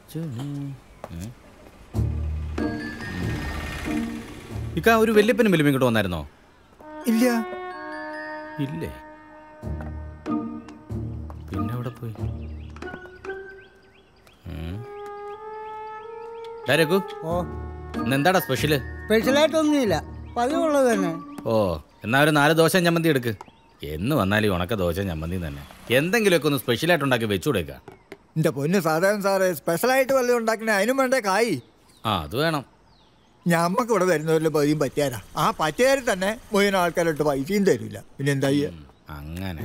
ഇക്ക ഒരു വല്യപ്പനും വല്യമ്മ ഇങ്ങോട്ട് വന്നായിരുന്നോ ഇല്ല ഇല്ലേ പിന്നെ എവിടെ പോയി ഉം. ഡാ രഘു ഓ ഇന്ന് എന്താടാ സ്പെഷ്യല് സ്പെഷ്യലായിട്ടൊന്നുമില്ല പതിവുള്ളത് തന്നെ ഓ എന്നാ ഒരു നാല് ദോശ ചമ്മന്തി എടുക്ക് എന്ന് വന്നാൽ ഈ ഉണക്ക ദോശ ചമ്മന്തി തന്നെ എന്തെങ്കിലുമൊക്കെ ഒന്ന് സ്പെഷ്യലായിട്ട് ഉണ്ടാക്കി വെച്ചുകൂടേക്ക എന്റെ പൊന്ന് സാധാരണ സാറേ സ്പെഷ്യലായിട്ട് വല്ലതും ഉണ്ടാക്കണേ അതിനും വേണ്ടേ കായ് ആ അത് വേണം ഞമ്മക്ക് ഇവിടെ വരുന്നവരിൽ പതിയും പറ്റിയാരാ ആ പറ്റിയാരിൽ തന്നെ മുഴുവൻ ആൾക്കാരോട്ട് പൈസയും തരില്ല പിന്നെ എന്താ ചെയ്യാ ഉം, അങ്ങനെ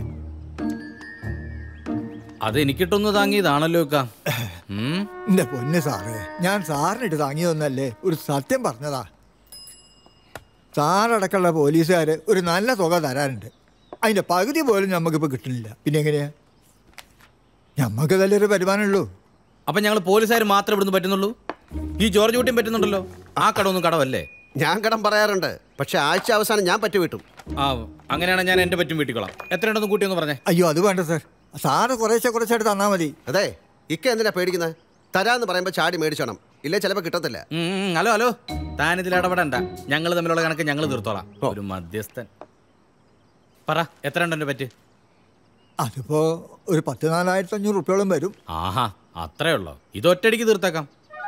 അത് എനിക്കിട്ടൊന്ന് താങ്ങിയതാണല്ലോ ഇക്ക ഉം എന്റെ പൊന്ന് സാറേ ഞാൻ സാറിനിട്ട് താങ്ങിയതൊന്നല്ലേ ഒരു സത്യം പറഞ്ഞതാ സാറടക്കമുള്ള പോലീസുകാര് ഒരു നല്ല തുക തരാനുണ്ട് അതിന്റെ പകുതി പോലും നമുക്കിപ്പോൾ കിട്ടുന്നില്ല പിന്നെ എങ്ങനെയാ ഞമ്മക്ക് നല്ലൊരു വരുമാനമുള്ളൂ അപ്പൊ ഞങ്ങൾ പോലീസുകാർ മാത്രമേ ഇവിടുന്ന് പറ്റുന്നുള്ളൂ ഈ ജോർജ് കുട്ടിയും പറ്റുന്നുണ്ടല്ലോ ആ കടമൊന്നും കടവല്ലേ ഞാൻ കടം പറയാറുണ്ട് പക്ഷെ ആഴ്ച അവസാനം ഞാൻ പറ്റു വിട്ടു ആ അങ്ങനെയാണെങ്കിൽ ഞാൻ എന്റെ പറ്റും വീട്ടിക്കോളാം എത്രയുണ്ടെന്ന് കൂട്ടി ഒന്ന് പറഞ്ഞേ അയ്യോ അത് വേണ്ട സാർ സാറ് കുറേശ്ശെ കുറച്ചായിട്ട് തന്നാൽ മതി അതെ ഇക്ക എന്തിനാ പേടിക്കുന്നത് തരാന്ന് പറയുമ്പോൾ ചാടി മേടിച്ചോണം ഇല്ലേ ചിലപ്പോൾ കിട്ടത്തില്ല ഉം, ഉം, ഹലോ ഹലോ താൻ ഇതിൽ ഇടപെടണ്ട ഞങ്ങൾ തമ്മിലുള്ള കണക്ക് ഞങ്ങൾ തീർത്തോളാം ഒരു മധ്യസ്ഥൻ പറ എത്ര ഉണ്ട് എന്റെ പറ്റ് അതിപ്പോ ഒരു പത്ത് നാലായിരത്തി അഞ്ഞൂറ് റുപ്യോളം വരും ആഹാ അത്രേ ഉള്ളോ ഇത് ഒറ്റയടിക്ക് തീർത്തേക്കാം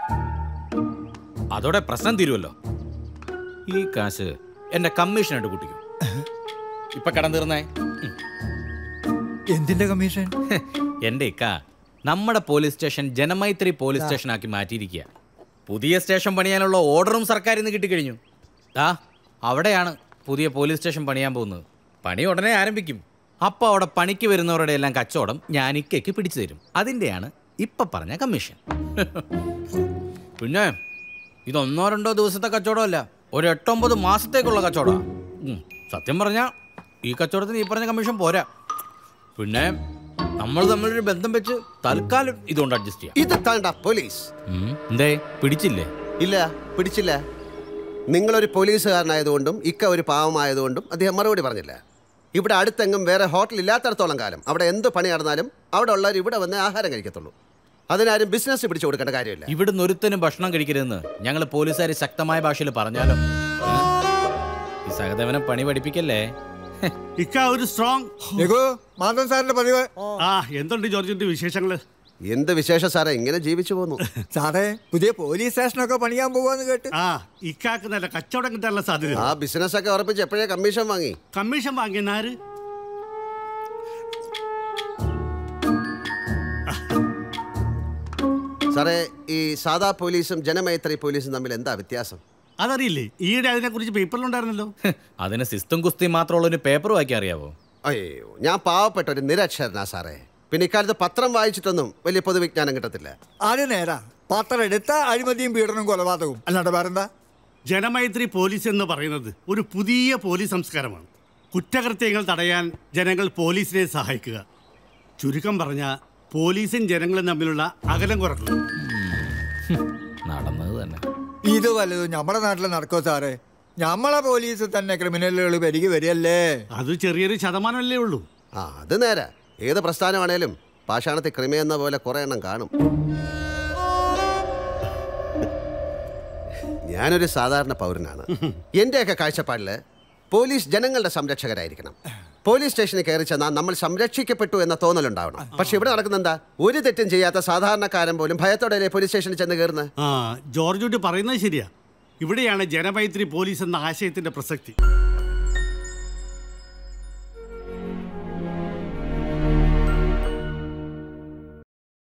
അതോടെ പ്രശ്നം തീരുമല്ലോ ഈ കാശ് എന്റെ കമ്മീഷനായിട്ട് കൂട്ടിക്കും ഇപ്പൊ കടം തീർന്നേ ഉം. എന്തിന്റെ കമ്മീഷൻ എന്റെ ഇക്ക നമ്മുടെ police station Janamaithri police station ആക്കി മാറ്റിയിരിക്കുക പുതിയ സ്റ്റേഷൻ പണിയാനുള്ള ഓർഡറും സർക്കാരിൽ നിന്ന് കിട്ടിക്കഴിഞ്ഞു ദാ അവിടെയാണ് പുതിയ പോലീസ് സ്റ്റേഷൻ പണിയാൻ പോകുന്നത് പണി ഉടനെ ആരംഭിക്കും അപ്പോൾ അവിടെ പണിക്ക് വരുന്നവരുടെ എല്ലാം കച്ചവടം ഞാൻ ഇക്കയ്ക്ക് പിടിച്ചു തരും അതിൻ്റെയാണ് ഇപ്പൊ പറഞ്ഞ കമ്മീഷൻ പിന്നെ ഇതൊന്നോ രണ്ടോ ദിവസത്തെ കച്ചവടമല്ല ഒരു എട്ടൊമ്പത് മാസത്തേക്കുള്ള കച്ചവടമാണ് സത്യം പറഞ്ഞാൽ ഈ കച്ചവടത്തിന് ഈ പറഞ്ഞ കമ്മീഷൻ പോരാ പിന്നെ നമ്മൾ തമ്മിലൊരു ബന്ധം വെച്ച് തൽക്കാലം ഇതുകൊണ്ട് അഡ്ജസ്റ്റ് ചെയ്യാം ഇത് താണ്ട പോലീസ് ഉം, എന്തേ പിടിച്ചില്ലേ ഇല്ല പിടിച്ചില്ല നിങ്ങളൊരു പോലീസുകാരനായതുകൊണ്ടും ഇക്ക ഒരു പാവമായതുകൊണ്ടും അദ്ദേഹം മറുപടി പറഞ്ഞില്ല ഇവിടെ അടുത്തെങ്ങും വേറെ ഹോട്ടൽ ഇല്ലാത്തടത്തോളം കാലം അവിടെ എന്ത് പണി നടന്നാലും അവിടെ ഉള്ളവർ ഇവിടെ വന്ന് ആഹാരം കഴിക്കത്തുള്ളൂ അതിനാരും ബിസിനസ് പിടിച്ചു കൊടുക്കേണ്ട കാര്യമില്ല ഇവിടുന്ന് ഒരുത്തനും ഭക്ഷണം കഴിക്കരുതെന്ന് ഞങ്ങൾ പോലീസുകാർ ശക്തമായ ഭാഷയിൽ പറഞ്ഞാലോ ഏ? ഈ സഹദേവനെ പണി പഠിപ്പിക്കല്ലേ ഹെ, ഇക്ക ഒരു സ്ട്രോങ് രഘു മാധവൻ സാറിന്റെ പതിവ് ആ എന്തുണ്ട് ജോർജിന്റെ വിശേഷങ്ങള് എന്ത് വിശേഷം സാറേ ഇങ്ങനെ ജീവിച്ചു പോന്നു സാറേ പുതിയ പോലീസ് സ്റ്റേഷനൊക്കെ പണിയാൻ പോവാന്ന് കേട്ട് ആ ഇക്കാക്ക് നല്ല കച്ചവടം കിട്ടാനുള്ള സാധ്യത ആ ബിസിനസ് ഒക്കെ ഉറപ്പിച്ച് എപ്പോഴേ കമ്മീഷൻ വാങ്ങി കമ്മീഷൻ വാങ്ങിയെന്നാര് സാറേ ഈ സാധാ പോലീസും ജനമൈത്രി പോലീസും തമ്മിൽ എന്താ വ്യത്യാസം അതറിയില്ലേ ഈയിടെ അതിനെക്കുറിച്ച് പേപ്പറിലുണ്ടായിരുന്നല്ലോ ഹെ, അതിന് സിസ്തും കുസ്തിയും മാത്രമുള്ള ഒരു പേപ്പർ വായിക്കാൻ അറിയാവോ അയ്യോ ഞാൻ പാവപ്പെട്ട ഒരു നിരക്ഷരനാ സാറേ പിന്നെ ഇക്കാലത്ത് പത്രം വായിച്ചിട്ടൊന്നും വലിയ പൊതുവിജ്ഞാനം കിട്ടത്തില്ല അത് നേരാ പത്രം എടുത്ത അഴിമതിയും പീഡനവും കൊലപാതകവും അല്ലാണ്ട് വേറെന്താ ജനമൈത്രി പോലീസ് എന്ന് പറയുന്നത് ഒരു പുതിയ പോലീസ് സംസ്കാരമാണ് കുറ്റകൃത്യങ്ങൾ തടയാൻ ജനങ്ങൾ പോലീസിനെ സഹായിക്കുക ചുരുക്കം പറഞ്ഞ പോലീസും ജനങ്ങളും തമ്മിലുള്ള അകലം കുറക്കുക നടന്നത് തന്നെ ഇത് വല്ലതും നമ്മുടെ നാട്ടിൽ നടക്കോ സാറേ നമ്മളെ പോലീസ് തന്നെ ക്രിമിനലുകൾ പെരുകി വരികയല്ലേ അത് ചെറിയൊരു ശതമാനമല്ലേ ഉള്ളൂ ആ അത് നേരെ ഏത് പ്രസ്ഥാനമാണേലും പാഷാണത്തെ ക്രിമയെന്ന പോലെ കുറെ എണ്ണം കാണും ഞാനൊരു സാധാരണ പൗരനാണ് എന്റെയൊക്കെ കാഴ്ചപ്പാടില് പോലീസ് ജനങ്ങളുടെ സംരക്ഷകരായിരിക്കണം പോലീസ് സ്റ്റേഷനിൽ കയറി ചെന്നാൽ നമ്മൾ സംരക്ഷിക്കപ്പെട്ടു എന്ന തോന്നലുണ്ടാവണം പക്ഷെ ഇവിടെ നടക്കുന്ന എന്താ ഒരു തെറ്റും ചെയ്യാത്ത സാധാരണക്കാരൻ പോലും ഭയത്തോടെ പോലീസ് സ്റ്റേഷനിൽ ചെന്ന് കയറുന്നത് ആ ജോർജ് കുട്ടി പറയുന്നത് ശരിയാ ഇവിടെയാണ് ജനമൈത്രി പോലീസ് എന്ന ആശയത്തിന്റെ പ്രസക്തി